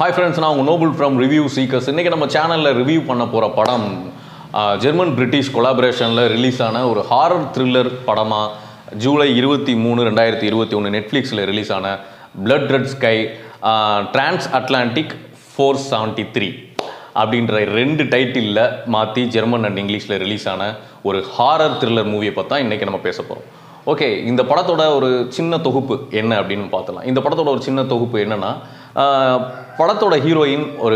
Hi friends நான் உங்கள் Nobel from review seekers இன்றைக்கி நம்ம சேனலில் ரிவ்யூ பண்ண போகிற படம் ஆஹ், ஜெர்மன் பிரிட்டிஷ் கொலாபரேஷனில் ரிலீஸ் ஆன ஒரு ஹாரர் த்ரில்லர் படமாக ஜூலை இருபத்தி மூணு ரெண்டாயிரத்தி இருபத்தி ஒன்று நெட்ஃப்ளிக்ஸில் ரிலீஸ் ஆன blood red sky transatlantic four seventy three அப்படின்ற ரெண்டு டைட்டிலில் மாற்றி ஜெர்மன் அண்ட் இங்கிலீஷில் ரிலீஸ் ஆன ஒரு ஹாரர் த்ரில்லர் மூவியை பற்றி தான் இன்றைக்கி நம்ம பேச போகிறோம் ஓகே இந்த படத்தோட ஒரு சின்ன தொகுப்பு என்ன அப்படின்னு பார்த்தலாம் இந்த படத்தோட ஒரு சின்ன தொகுப்பு என்னன்னா ஆஹ், படத்தோட ஹீரோயின் ஒரு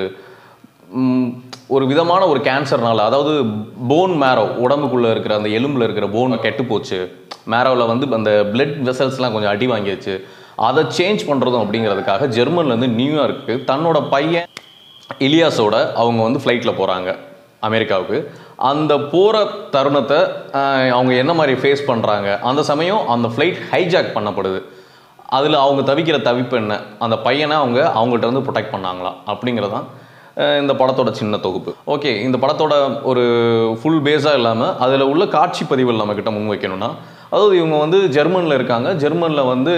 ம், ஒரு விதமான ஒரு கேன்சர்னால அதாவது போன் மேரோ உடம்புக்குள்ளே இருக்கிற அந்த எலும்பில் இருக்கிற போன் கெட்டு போச்சு மேரோவில் வந்து அந்த பிளட் வெசல்ஸ்லாம் கொஞ்சம் அடி வாங்கியாச்சு அதை சேஞ்ச் பண்ணுறதும் அப்படிங்கிறதுக்காக ஜெர்மன்லேருந்து நியூயார்க்கு தன்னோட பையன் இலியாஸோட அவங்க வந்து ஃப்ளைட்டில் போகிறாங்க அமெரிக்காவுக்கு அந்த போகிற தருணத்தை ஆஹ், அவங்க என்ன மாதிரி ஃபேஸ் பண்ணுறாங்க அந்த சமயம் அந்த ஃப்ளைட் ஹைஜாக் பண்ணப்படுது அதில் அவங்க தவிக்கிற தவிப்பு என்ன அந்த பையனை அவங்க அவங்கள்ட்ட வந்து ப்ரொடெக்ட் பண்ணாங்களா அப்படிங்கிறது தான் அஹ், இந்த படத்தோட சின்ன தொகுப்பு ஓகே இந்த படத்தோட ஒரு ஃபுல் பேஸாக இல்லாமல் அதில் உள்ள காட்சி பதிவுகள் நம்மக்கிட்ட முன் வைக்கணும்னா அதாவது இவங்க வந்து ஜெர்மனில் இருக்காங்க ஜெர்மனில் வந்து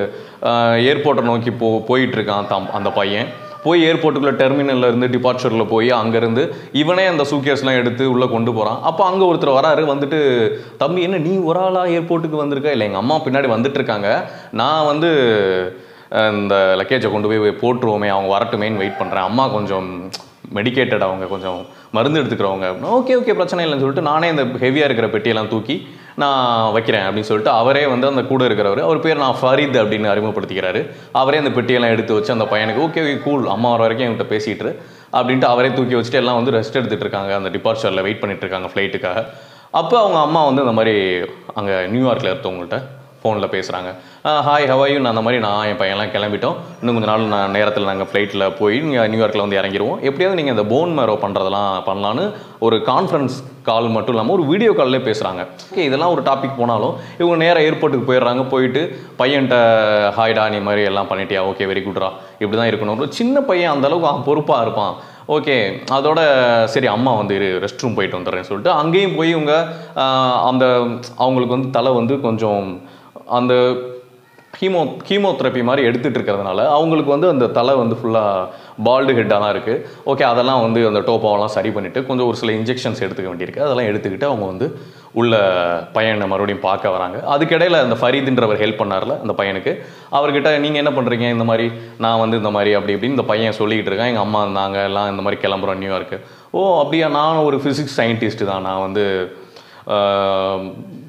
ஏர்போர்ட்டை நோக்கி போ போயிட்டுருக்கான் தாம் அந்த பையன் போய் ஏர்போர்ட்டுக்குள்ள டெர்மினல்ல இருந்து டிபார்ச்சரில் போய் அங்கேருந்து இவனே அந்த சூக்கேஸ்லாம் எடுத்து உள்ளே கொண்டு போகிறான் அப்போ அங்கே ஒருத்தர் வராரு வந்துட்டு தம்பி என்ன நீ ஒரு ஆளா ஏர்போர்ட்டுக்கு வந்திருக்க இல்லை எங்கள் அம்மா பின்னாடி வந்துட்டு இருக்காங்க நான் வந்து அஹ், இந்த லக்கேஜை கொண்டு போய் போட்டுருவோமே அவங்க வரட்டுமேன்னு வெயிட் பண்ணுறேன் அம்மா கொஞ்சம் மெடிக்கேட்டட் அவங்க கொஞ்சம் மருந்து எடுத்துக்கிறவங்க ஓகே ஓகே பிரச்சனை இல்லைன்னு சொல்லிட்டு நானே இந்த ஹெவியாக இருக்கிற பெட்டியெல்லாம் தூக்கி நான் வைக்கிறேன் அப்படின்னு சொல்லிட்டு அவரே வந்து அந்த கூட இருக்கிறவர் அவர் பேர் நான் ஃபரீத் அப்படின்னு அறிமுகப்படுத்திக்கிறாரு அவரே அந்த பெட்டியெல்லாம் எடுத்து வச்சு அந்த பையனுக்கு ஓகே ஓகே கூல் அம்மா வர வரைக்கும் என்கிட்ட பேசிட்டு இரு அப்படின்ட்டு அவரே தூக்கி வச்சுட்டு எல்லாம் வந்து ரெஸ்ட் எடுத்துட்டு இருக்காங்க அந்த டிபார்ச்சரில் வெயிட் பண்ணிட்டு இருக்காங்க ஃப்ளைட்டுக்காக அப்போ அவங்க அம்மா வந்து இந்த மாதிரி அங்கே நியூயார்க்கில் இருக்கவங்கள்ட்ட ஃபோனில் பேசுகிறாங்க ஹாய் ஹவாயும் நான் அந்த மாதிரி நான் என் பையன்லாம் கிளம்பிட்டோம் இன்னும் கொஞ்ச நாள் நான் நேரத்தில் நாங்கள் ஃப்ளைட்டில் போய் நீங்கள் நியூயார்க்கில் வந்து இறங்கிடுவோம் எப்படியாவது நீங்கள் இந்த போன் மேரோ பண்ணுறதெல்லாம் பண்ணலான்னு ஒரு கான்ஃபரன்ஸ் கால் மட்டும் இல்லாமல் ஒரு வீடியோ கால்லே பேசுகிறாங்க ஓகே இதெல்லாம் ஒரு டாபிக் போனாலும் இவங்க நேராக ஏர்போர்ட்டுக்கு போயிடுறாங்க போயிட்டு பையன்கிட்ட ஹாய்டா நீ மாதிரி எல்லாம் பண்ணிட்டியா ஓகே வெரி குட்ரா இப்படி தான் இருக்கணும் ஒரு சின்ன பையன் அந்த அளவுக்கு அவன் பொறுப்பாக இருப்பான் ஓகே அதோட சரி அம்மா வந்து ரெஸ்ட் ரூம் போயிட்டு வந்துடுறேன்னு சொல்லிட்டு அங்கேயும் போய் இவங்க ஆஹ், அந்த அவங்களுக்கு வந்து தலை வந்து கொஞ்சம் அந்த ஹீமோ கீமோதெரப்பி மாதிரி எடுத்துட்டு இருக்கிறதுனால அவங்களுக்கு வந்து அந்த தலை வந்து ஃபுல்லாக பால்டு ஹெட்டாக தான் இருக்குது ஓகே அதெல்லாம் வந்து அந்த டோப்பாவெல்லாம் சரி பண்ணிவிட்டு கொஞ்சம் ஒரு சில இன்ஜெக்ஷன்ஸ் எடுத்துக்க வேண்டியிருக்கு அதெல்லாம் எடுத்துக்கிட்டு அவங்க வந்து உள்ள பையனை மறுபடியும் பார்க்க வராங்க அதுக்கிடையில் அந்த ஃபரீதுன்றவர் ஹெல்ப் பண்ணார்ல அந்த பையனுக்கு அவர்கிட்ட நீங்கள் என்ன பண்ணுறீங்க இந்த மாதிரி நான் வந்து இந்த மாதிரி அப்படி இப்படின்னு இந்த பையன் சொல்லிக்கிட்டு இருக்கேன் எங்கள் அம்மா நாங்கள் எல்லாம் இந்த மாதிரி கிளம்புறோம் நியூயார்க்கு ஓ அப்படியா நான் ஒரு ஃபிசிக்ஸ் சயின்டிஸ்ட் தான் நான் வந்து ஆஹ்,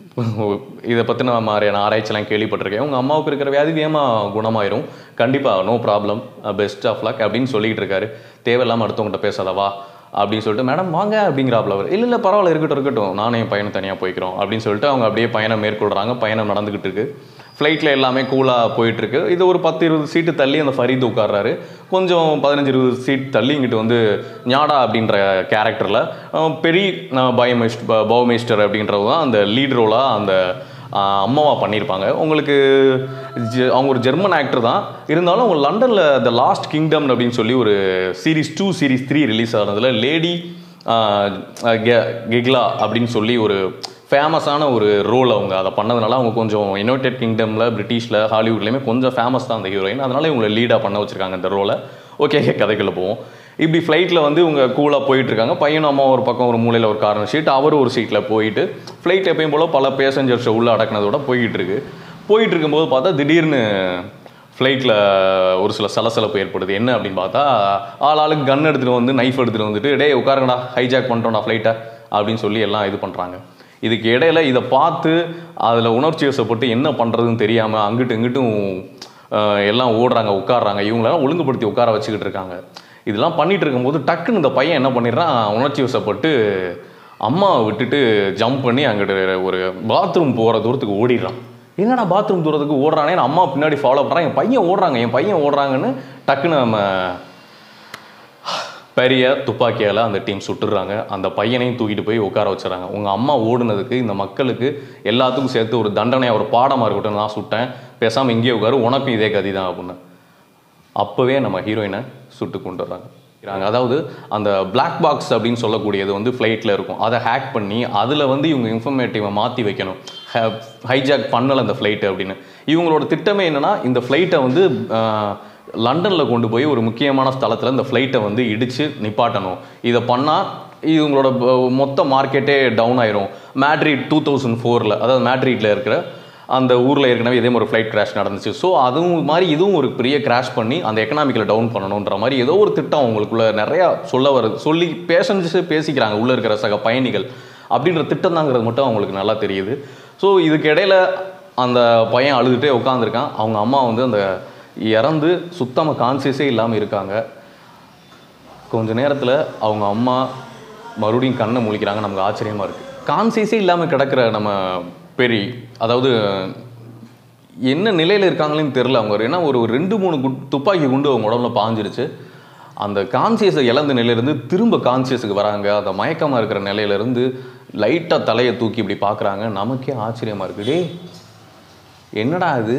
இதை பற்றின மாதிரியான ஆராய்ச்சிலாம் கேள்விப்பட்டிருக்கேன் உங்கள் அம்மாவுக்கு இருக்கிற வியாதி வேகமாக குணமாயிரும் கண்டிப்பாக no problem best of luck அப்படின்னு சொல்லிக்கிட்டு இருக்காரு தேவையில்லாமல் அடுத்தவங்ககிட்ட பேசாதவா அப்படின்னு சொல்லிட்டு மேடம் வாங்க அப்படிங்கிறாப்ல அவர் இல்லை இல்லை பரவாயில்ல இருக்கட்டும் இருக்கட்டும் நானும் என் பையனை தனியாக போய்க்கிறோம் அப்படின்னு சொல்லிட்டு அவங்க அப்படியே பயணம் மேற்கொள்கிறாங்க பயணம் நடந்துக்கிட்டு இருக்கு ஃப்ளைட்டில் எல்லாமே கூலாக போயிட்டுருக்கு இது ஒரு பத்து இருபது சீட்டு தள்ளி அந்த ஃபரீத் உட்கார்றாரு கொஞ்சம் பதினஞ்சு இருபது சீட் தள்ளி இங்கிட்டு வந்து ஞாடா அப்படின்ற கேரக்டரில் பெரிய பயோமிஸ்ட் பயோமிஸ்டர் அப்படின்றது தான் அந்த லீட் ரோலாக அந்த ஆஹ், அம்மாவா பண்ணியிருப்பாங்க உங்களுக்கு ஜெ- அவங்க ஒரு ஜெர்மன் ஆக்டர் தான் இருந்தாலும் அவங்க லண்டனில் த லாஸ்ட் கிங்டம் அப்படின்னு சொல்லி ஒரு series two series three release ஆனதுல லேடி கெக்லா அப்படின்னு சொல்லி ஒரு ஃபேமஸான ஒரு ரோல் அவங்க அதை பண்ணதுனால அவங்க கொஞ்சம் யுனைடெட் கிங்டமில் பிரிட்டிஷில் ஹாலிவுட்லேயுமே கொஞ்சம் ஃபேமஸ் தான் அந்த ஹீரோயின் அதனால இவங்களை லீடாக பண்ண வச்சிருக்காங்க இந்த ரோலை ஓகே கதைக்குள்ள போவோம் இப்படி ஃப்ளைட்டில் வந்து இவங்க கூலாக போயிட்டு இருக்காங்க பையனும் அம்மா ஒரு பக்கம் ஒரு மூலையில் ஒரு கார்னர் சீட் அவர் ஒரு சீட்டில் போயிட்டு ஃப்ளைட் எப்பயும் போல் பல பேசஞ்சர்ஸை உள்ளே அடக்குனதோட போய்கிட்டு இருக்கு போயிட்டு இருக்கும்போது பார்த்தா திடீர்னு ஃப்ளைட்டில் ஒரு சில சலசலப்பு ஏற்படுது என்ன அப்படின்னு பார்த்தா ஆள் ஆளுக்கு கன் எடுத்துகிட்டு வந்து நைஃப் எடுத்துகிட்டு வந்துட்டு டேய் உட்காருங்கடா ஹைஜாக் பண்ணிட்டோம்டா ஃப்ளைட்டை அப்படின்னு சொல்லி எல்லாம் இது பண்ணுறாங்க இதுக்கு இடையில இதை பார்த்து அதில் உணர்ச்சி வசப்பட்டு என்ன பண்ணுறதுன்னு தெரியாமல் அங்கிட்டும் இங்கிட்டும் ஆஹ், எல்லாம் ஓடுறாங்க உட்காடுறாங்க இவங்களெல்லாம் ஒழுங்குபடுத்தி உட்கார வச்சுக்கிட்டு இருக்காங்க இதெல்லாம் பண்ணிட்டு இருக்கும்போது டக்குன்னு இந்த பையன் என்ன பண்ணிடுறான் உணர்ச்சி வசப்பட்டு அம்மாவை விட்டுட்டு ஜம்ப் பண்ணி அங்கிட்டு ஒரு பாத்ரூம் போகிற தூரத்துக்கு ஓடிடுறான் என்னடா பாத்ரூம் தூரத்துக்கு ஓடுறானே நான் அம்மா பின்னாடி ஃபாலோ பண்ணுறான் என் பையன் ஓடுறாங்க என் பையன் ஓடுறாங்கன்னு டக்குன்னு நம்ம பெரிய துப்பாக்கியால் அந்த டீம் சுட்டுறாங்க அந்த பையனையும் தூக்கிட்டு போய் உட்கார வச்சுறாங்க உங்கள் அம்மா ஓடுனதுக்கு இந்த மக்களுக்கு எல்லாத்துக்கும் சேர்த்து ஒரு தண்டனையாக ஒரு பாடமாக இருக்கட்டும் நான் சுட்டேன் பேசாமல் இங்கேயே உட்காரு உனக்கும் இதே கதி தான் அப்படின்னு அப்போவே நம்ம ஹீரோயினை சுட்டு கொண்டு வர்றாங்க இருக்கிறாங்க. அதாவது அந்த Black பாக்ஸ் அப்படின்னு சொல்லக்கூடியது வந்து ஃப்ளைட்டில் இருக்கும் அதை ஹேக் பண்ணி அதில் வந்து இவங்க இன்ஃபர்மேட்டிவை மாற்றி வைக்கணும் ஹைஜாக் பண்ணலை அந்த ஃப்ளைட்டு அப்படின்னு இவங்களோட திட்டமே என்னன்னா இந்த ஃப்ளைட்டை வந்து லண்டனில் கொண்டு போய் ஒரு முக்கியமான ஸ்தலத்தில் இந்த ஃப்ளைட்டை வந்து இடித்து நிப்பாட்டணும் இதை பண்ணால் இது உங்களோட ப- மொத்த மார்க்கெட்டே டவுன் ஆயிரும் மேட்ரிட் டூ தௌசண்ட் ஃபோரில் அதாவது மேட்ரிட்டில் இருக்கிற அந்த ஊரில் ஏற்கனவே இதே மாதிரி ஃப்ளைட் கிராஷ் நடந்துச்சு ஸோ அதுவும் மாதிரி இதுவும் ஒரு பெரிய கிராஷ் பண்ணி அந்த எக்கனாமிக்கில் டவுன் பண்ணணுன்ற மாதிரி ஏதோ ஒரு திட்டம் அவங்களுக்குள்ள நிறையா சொல்ல வருது சொல்லி பேசஞ்சு பேசிக்கிறாங்க உள்ளே இருக்கிற சக பயணிகள் அப்படின்ற திட்டம் தாங்கிறது மட்டும் அவங்களுக்கு நல்லா தெரியுது ஸோ இதுக்கு இடையில அந்த பையன் அழுதுகிட்டே உட்காந்துருக்கான் அவங்க அம்மா வந்து அந்த இறந்து சுத்தமாக கான்சியஸே இல்லாமல் இருக்காங்க கொஞ்ச நேரத்தில் அவங்க அம்மா மறுபடியும் கண்ணை முழிக்கிறாங்க நமக்கு ஆச்சரியமாக இருக்குது கான்சியஸே இல்லாமல் கிடக்கிற நம்ம பெரி அதாவது என்ன நிலையில் இருக்காங்களேன்னு தெரில அவங்க ஏன்னா ஒரு ஒரு ரெண்டு மூணு குட் துப்பாக்கி குண்டு அவங்க உடம்புல பாஞ்சிருச்சு அந்த கான்சியஸை இழந்த நிலையிலேருந்து திரும்ப கான்சியஸுக்கு வராங்க அந்த மயக்கமாக இருக்கிற நிலையிலேருந்து லைட்டாக தலையை தூக்கி இப்படி பார்க்குறாங்க நமக்கே ஆச்சரியமாக இருக்குது டேய் என்னடா இது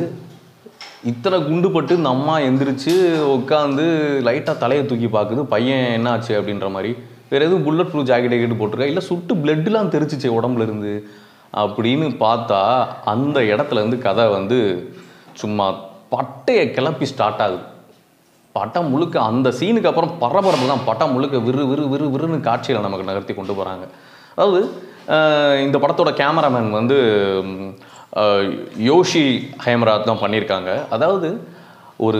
இத்தனை குண்டு பட்டு இந்த அம்மா எந்திரிச்சு உட்காந்து லைட்டாக தலையை தூக்கி பார்க்குது பையன் என்ன ஆச்சு அப்படின்ற மாதிரி வேறு எதுவும் புல்லட் ப்ரூஃப் ஜாக்கெட் ஜாக்கெட் போட்டிருக்கா இல்லை சுட்டு பிளட்லாம் தெரிச்சிச்சு உடம்புல இருந்து அப்படின்னு பார்த்தா அந்த இடத்துல இருந்து கதை வந்து சும்மா பட்டையை கிளப்பி ஸ்டார்ட் ஆகுது பட்டம் முழுக்க அந்த சீனுக்கு அப்புறம் பரபரப்பு தான் பட்டம் முழுக்க விறு விறு விறு விறுன்னு காட்சியில் நமக்கு நகர்த்தி கொண்டு போகிறாங்க அதாவது அஹ், இந்த படத்தோட கேமராமேன் வந்து ம், அஹ், யோஷி ஹேமராஜ் தான் பண்ணியிருக்காங்க அதாவது ஒரு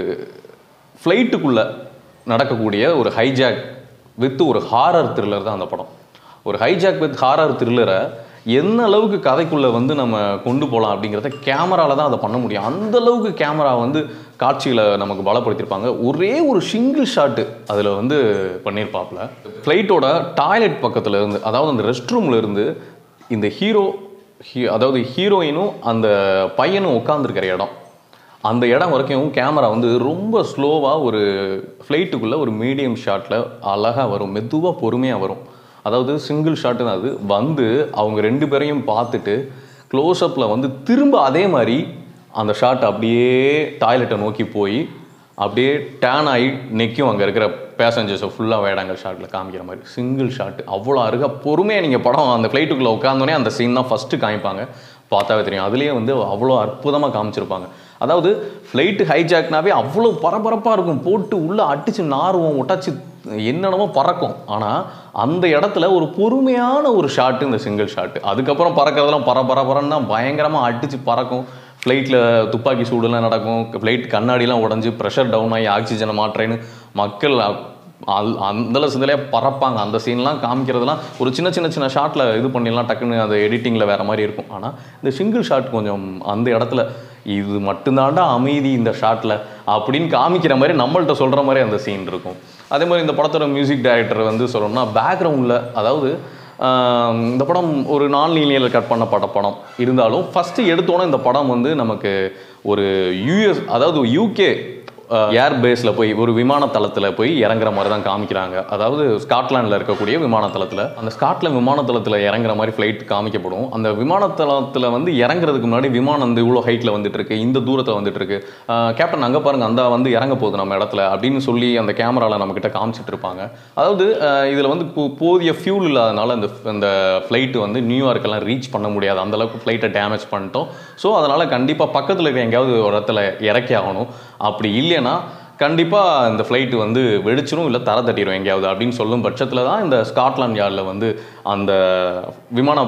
ஃப்ளைட்டுக்குள்ளே நடக்கக்கூடிய ஒரு ஹைஜாக் வித் ஒரு ஹாரர் த்ரில்லர் தான் அந்த படம் ஒரு ஹைஜாக் வித் ஹாரர் த்ரில்லரை என்ன அளவுக்கு கதைக்குள்ளே வந்து நம்ம கொண்டு போகலாம் அப்படிங்கிறத கேமரால தான் அதை பண்ண முடியும் அந்த அளவுக்கு கேமரா வந்து காட்சியில் நமக்கு பலப்படுத்தியிருப்பாங்க ஒரே ஒரு சிங்கிள் ஷாட்டு அதில் வந்து பண்ணியிருப்பாப்புல ஃப்ளைட்டோட டாய்லெட் பக்கத்தில் இருந்து அதாவது அந்த ரெஸ்ட் ரூமில் இருந்து இந்த ஹீரோ ஹீ- அதாவது ஹீரோயினும் அந்த பையனும் உட்காந்துருக்கிற இடம் அந்த இடம் வரைக்கும் கேமரா வந்து ரொம்ப ஸ்லோவாக ஒரு ஃப்ளைட்டுக்குள்ளே ஒரு மீடியம் ஷாட்டில் அழகாக வரும் மெதுவாக பொறுமையாக வரும் அதாவது சிங்கிள் ஷாட்டு தான் அது வந்து அவங்க ரெண்டு பேரையும் பார்த்துட்டு க்ளோஸ்அப்பில் வந்து திரும்ப அதே மாதிரி அந்த ஷாட் அப்படியே டாய்லெட்டை நோக்கி போய் அப்படியே டேன் ஆகி நிற்கும் அங்கே இருக்கிற பேசஞ்சர்ஸை ஃபுல்லாக வேடாங்கல் ஷாட்டில் காமிக்கிற மாதிரி சிங்கிள் ஷாட் அவ்வளோ அருகா பொறுமையாக நீங்கள் படம் அந்த ஃப்ளைட்டுக்குள்ளே உட்காந்தோடனே அந்த சீன் தான் ஃபஸ்ட்டு காமிப்பாங்க பார்த்தாவே தெரியும் அதுலேயே வந்து அவ்வளோ அற்புதமாக காமிச்சிருப்பாங்க அதாவது ஃப்ளைட்டு ஹைஜாக்னாவே அவ்வளோ பரபரப்பாக இருக்கும் போட்டு உள்ளே அடிச்சு நாருவோம் ஒட்டாச்சு என்னென்னமோ பறக்கும் ஆனால் அந்த இடத்துல ஒரு பொறுமையான ஒரு ஷாட்டு இந்த சிங்கிள் ஷாட்டு அதுக்கப்புறம் பறக்கிறதெல்லாம் பர பர பரன்னு தான் பயங்கரமாக அடிச்சு பறக்கும் ஃப்ளைட்டில் துப்பாக்கி சூடுலாம் நடக்கும் ஃப்ளைட் கண்ணாடிலாம் உடஞ்சி ப்ரெஷர் டவுன் ஆகி ஆக்சிஜனை மாற்றேன்னு மக்கள் அ- அல்- அந்த சிதலையாக பறப்பாங்க அந்த சீன்லாம் காமிக்கிறதுலாம் ஒரு சின்ன சின்ன சின்ன ஷாட்டில் இது பண்ணிடலாம் டக்குன்னு அது எடிட்டிங்கில் வேறு மாதிரி இருக்கும் ஆனால் இந்த சிங்கிள் ஷாட் கொஞ்சம் அந்த இடத்துல இது மட்டும்தான்டா அமைதி இந்த ஷாட்டில் அப்படின்னு காமிக்கிற மாதிரி நம்மள்ட்ட சொல்கிற மாதிரி அந்த சீன் இருக்கும் அதே மாதிரி இந்த படத்தோட மியூசிக் டைரக்டர் வந்து சொல்லணும்னா பேக்ரவுண்டில் அதாவது ஆஹ், இந்த படம் ஒரு நான் லீனியரில் கட் பண்ணப்பட்ட படம் இருந்தாலும் ஃபஸ்ட்டு எடுத்தோன்னே இந்த படம் வந்து நமக்கு ஒரு யூஎஸ் அதாவது யூகே ஏர் பேஸில் போய் ஒரு விமான தளத்தில் போய் இறங்குற மாதிரி தான் காமிக்கிறாங்க அதாவது ஸ்காட்லாண்டில் இருக்கக்கூடிய விமான தளத்தில் அந்த ஸ்காட்லாந்து விமான தளத்தில் இறங்குற மாதிரி ஃப்ளைட் காமிக்கப்படும் அந்த விமான தளத்தில் வந்து இறங்குறதுக்கு முன்னாடி விமானம் வந்து இவ்வளோ ஹைட்டில் வந்துட்டு இருக்கு இந்த தூரத்தில் வந்துட்டு இருக்கு ஆஹ் கேப்டன் அங்கே பாருங்க அந்த வந்து இறங்க போகுது நம்ம இடத்துல அப்படின்னு சொல்லி அந்த கேமராவில் நம்மக்கிட்ட காமிச்சிட்டு இருப்பாங்க அதாவது இதில் வந்து போ- போதிய ஃபியூல் இல்லாதனால அந்த அந்த ஃப்ளைட்டு வந்து நியூயார்க்கெல்லாம் ரீச் பண்ண முடியாது அந்த அளவுக்கு ஃப்ளைட்டை டேமேஜ் பண்ணிட்டோம் ஸோ அதனால் கண்டிப்பாக பக்கத்தில் இருக்க எங்கேயாவது ஒரு இடத்துல இறக்கி ஆகணும் அப்படி இல்லைன்னா கண்டிப்பாக இந்த ஃப்ளைட்டு வந்து வெடிச்சிரும் இல்லை தர தட்டிடும் எங்கேயாவது அப்படின்னு சொல்லும் பட்சத்தில் தான் இந்த ஸ்காட்லாந்து யார்டில் வந்து அந்த விமான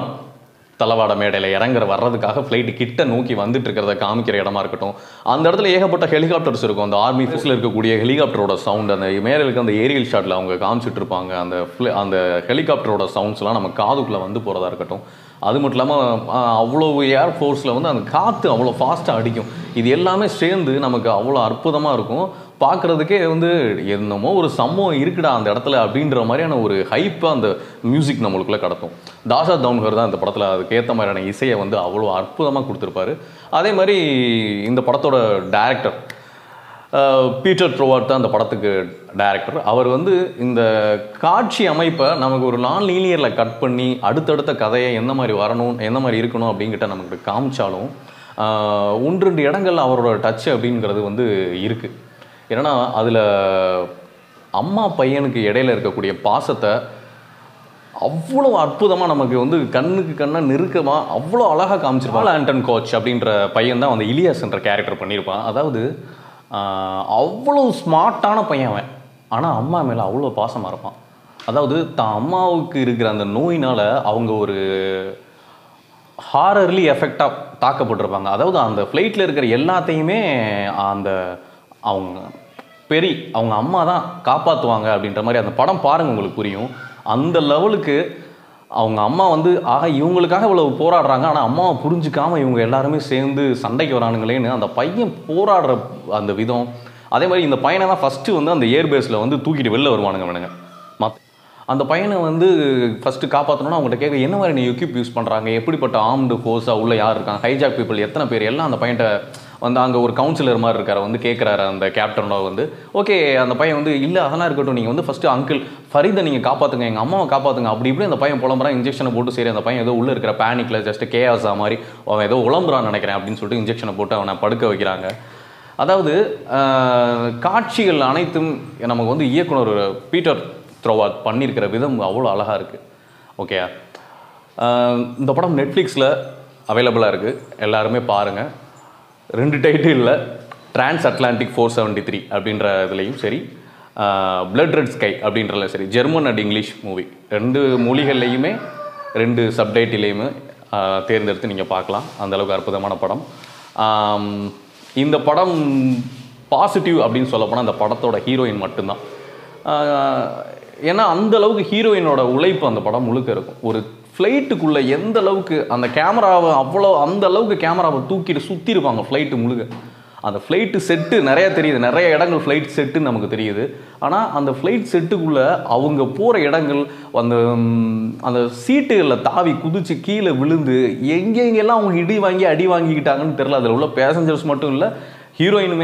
தளவாட மேடையில் இறங்குற வர்றதுக்காக ஃப்ளைட்டு கிட்ட நோக்கி வந்துட்டு இருக்கிறத காமிக்கிற இடமா இருக்கட்டும் அந்த இடத்துல ஏகப்பட்ட ஹெலிகாப்டர்ஸ் இருக்கும் அந்த ஆர்மி ஃபோர்ஸில் இருக்கக்கூடிய ஹெலிகாப்டரோட சவுண்ட் அந்த மேலே இருக்க அந்த ஏரியல் ஷாட்டில் அவங்க காமிச்சிட்டு இருப்பாங்க அந்த fl- அந்த ஹெலிகாப்டரோட சவுண்ட்ஸ்லாம் நம்ம காதுக்குள்ளே வந்து போகிறதா இருக்கட்டும் அது மட்டும் இல்லாமல் அவ்வளோ ஏர் ஃபோர்ஸில் வந்து அந்த காற்று அவ்வளோ ஃபாஸ்ட்டாக அடிக்கும் இது எல்லாமே சேர்ந்து நமக்கு அவ்வளோ அற்புதமாக இருக்கும் பார்க்குறதுக்கே வந்து என்னமோ ஒரு சம்பவம் இருக்குடா அந்த இடத்துல அப்படின்ற மாதிரியான ஒரு ஹைப்பாக அந்த மியூசிக் நம்மளுக்குள்ளே கடத்தும் தாஷா தவுன்கர் தான் இந்த படத்தில் அதுக்கேற்ற மாதிரியான இசையை வந்து அவ்வளோ அற்புதமாக கொடுத்துருப்பாரு அதே மாதிரி இந்த படத்தோட டைரக்டர் பீட்டர் ட்ரோவார்ட் தான் அந்த படத்துக்கு டைரக்டர் அவர் வந்து இந்த காட்சி அமைப்பை நமக்கு ஒரு நான் லீனியரில் கட் பண்ணி அடுத்தடுத்த கதையை எந்த மாதிரி வரணும் எந்த மாதிரி இருக்கணும் அப்படிங்கிட்ட நமக்கு காமிச்சாலும் ஆஹ், ஒன்று ரெண்டு இடங்கள்ல அவரோட டச் அப்படிங்கிறது வந்து இருக்குது ஏன்னா அதில் அம்மா பையனுக்கு இடையில இருக்கக்கூடிய பாசத்தை அவ்வளோ அற்புதமாக நமக்கு வந்து கண்ணுக்கு கண்ணா நெருக்கமாக அவ்வளோ அழகாக காமிச்சிருப்பான் ஆண்டன் கோச் அப்படின்ற பையன் தான் வந்து இலியாஸ்ன்ற கேரக்டர் பண்ணியிருப்பான் அதாவது ஆஹ் அவ்வளோ ஸ்மார்ட்டான பையன் அவன் ஆனால் அம்மா மேலே அவ்வளோ பாசமாக இருப்பான் அதாவது தான் அம்மாவுக்கு இருக்கிற அந்த நோயினால் அவங்க ஒரு ஹாரர்லி எஃபெக்டாக தாக்கப்பட்டிருப்பாங்க அதாவது அந்த ஃப்ளைட்டில் இருக்கிற எல்லாத்தையுமே அந்த அவங்க பெரி அவங்க அம்மா தான் காப்பாற்றுவாங்க அப்படின்ற மாதிரி அந்த படம் பாருங்க உங்களுக்கு புரியும் அந்த லெவலுக்கு அவங்க அம்மா வந்து ஆக இவங்களுக்காக இவ்வளவு போராடுறாங்க ஆனால் அம்மாவை புரிஞ்சுக்காம இவங்க எல்லாருமே சேர்ந்து சண்டைக்கு வரானுங்களேன்னு அந்த பையன் போராடுற அந்த விதம் அதே மாதிரி இந்த பையனை தான் ஃபஸ்ட்டு வந்து அந்த ஏர்பேஸில் வந்து தூக்கிட்டு வெளில வருவானுங்க வேணுங்க மத் அந்த பையனை வந்து ஃபஸ்ட்டு காப்பாற்றணும்னா அவங்ககிட்ட கேட்க என்ன மாதிரி நீ எக்யூப் யூஸ் பண்ணுறாங்க எப்படிப்பட்ட ஆர்ம்டு ஃபோர்ஸாக உள்ள யார் இருக்காங்க ஹைஜாக் பீப்புள் எத்தனை பேர் எல்லாம் அந்த பையன்ட்ட வந்து அங்கே ஒரு கவுன்சிலர் மாதிரி இருக்காரு வந்து கேட்குறாரு அந்த கேப்டனோட வந்து ஓகே அந்த பையன் வந்து இல்லை அதெல்லாம் இருக்கட்டும் நீங்கள் வந்து ஃபஸ்ட்டு அங்கிள் ஃபரீதை நீங்கள் காப்பாற்றுங்க எங்கள் அம்மாவை காப்பாற்றுங்க அப்படி இப்படி அந்த பையன் புலம்புறான் இன்ஜெக்ஷனை போட்டு சரி அந்த பையன் ஏதோ உள்ளே இருக்கிற பேனிக்கில் ஜஸ்ட் கேஆஸா மாதிரி அவன் ஏதோ உழம்புறான்னு நினைக்கிறேன் அப்படின்னு சொல்லிட்டு இன்ஜெக்ஷனை போட்டு அவனை படுக்க வைக்கிறாங்க அதாவது ஆஹ், காட்சிகள் அனைத்தும் நமக்கு வந்து இயக்குனர் பீட்டர் த்ரோவாத் பண்ணியிருக்கிற விதம் அவ்வளோ அழகாக இருக்குது ஓகே இந்த படம் நெட்ஃப்ளிக்ஸில் அவைலபிளாக இருக்குது எல்லாருமே பாருங்கள் ரெண்டு டைட்டிலில் transatlantic four seventy three அப்படின்ற இதுலேயும் சரி பிளட் ரெட் ஸ்கை அப்படின்றதுல சரி ஜெர்மன் அண்ட் இங்கிலீஷ் மூவி ரெண்டு மொழிகள்லையுமே ரெண்டு சப்டைட்டிலையுமே தேர்ந்தெடுத்து நீங்கள் பார்க்கலாம் அந்த அளவுக்கு அற்புதமான படம் ஆம், இந்த படம் பாசிட்டிவ் அப்படின்னு சொல்லப்போனால் அந்த படத்தோட ஹீரோயின் மட்டும்தான் ஆஹ், ஏன்னா அந்த அளவுக்கு ஹீரோயினோட உழைப்பு அந்த படம் முழுக்க இருக்கும் ஒரு ஃப்ளைட்டுக்குள்ளே எந்த அளவுக்கு அந்த கேமராவை அவ்வளோ அந்த அளவுக்கு கேமராவை தூக்கிட்டு சுற்றி இருப்பாங்க ஃப்ளைட்டு முழுக்க அந்த ஃப்ளைட்டு செட்டு நிறைய தெரியுது நிறைய இடங்கள் ஃப்ளைட் செட்டுன்னு நமக்கு தெரியுது ஆனால் அந்த ஃப்ளைட் செட்டுக்குள்ளே அவங்க போகிற இடங்கள் அந்த ம், அந்த சீட்டுகளில் தாவி குதிச்சு கீழே விழுந்து எங்கெங்கெல்லாம் அவங்க இடி வாங்கி அடி வாங்கிக்கிட்டாங்கன்னு தெரில அதில் உள்ள பேசஞ்சர்ஸ் மட்டும் இல்லை ஹீரோயினுமே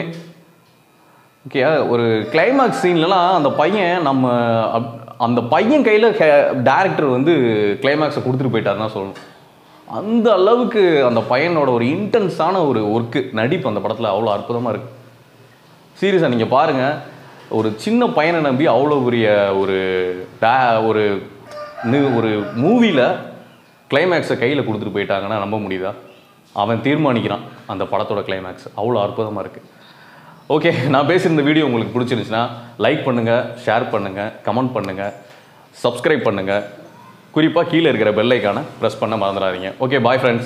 ஓகே ஒரு கிளைமாக்ஸ் சீன்லலாம் அந்த பையன் நம்ம அப்- அந்த பையன் கையில் டேரக்டர் வந்து கிளைமாக்ஸை கொடுத்துட்டு போயிட்டாருன்னு தான் சொல்லணும் அந்த அளவுக்கு அந்த பையனோட ஒரு இன்டென்ஸான ஒரு ஒர்க்கு நடிப்பு அந்த படத்தில் அவ்வளோ அற்புதமாக இருக்குது சீரியஸாக நீங்கள் பாருங்கள் ஒரு சின்ன பையனை நம்பி அவ்வளோ பெரிய ஒரு டா- ஒரு நி- ஒரு மூவியில் கிளைமேக்ஸை கையில் கொடுத்துட்டு போயிட்டாங்கன்னா நம்ப முடியுதா அவன் தீர்மானிக்கிறான் அந்த படத்தோட கிளைமேக்ஸ் அவ்வளோ அற்புதமாக இருக்குது ஓகே நான் பேசியிருந்த வீடியோ உங்களுக்கு பிடிச்சிருந்துச்சுன்னா லைக் பண்ணுங்கள் ஷேர் பண்ணுங்கள் கமெண்ட் பண்ணுங்கள் சப்ஸ்கிரைப் பண்ணுங்கள் குறிப்பாக கீழே இருக்கிற பெல் ஐக்கானை ப்ரெஸ் பண்ண மறந்துடாதீங்க ஓகே பாய் ஃப்ரெண்ட்ஸ்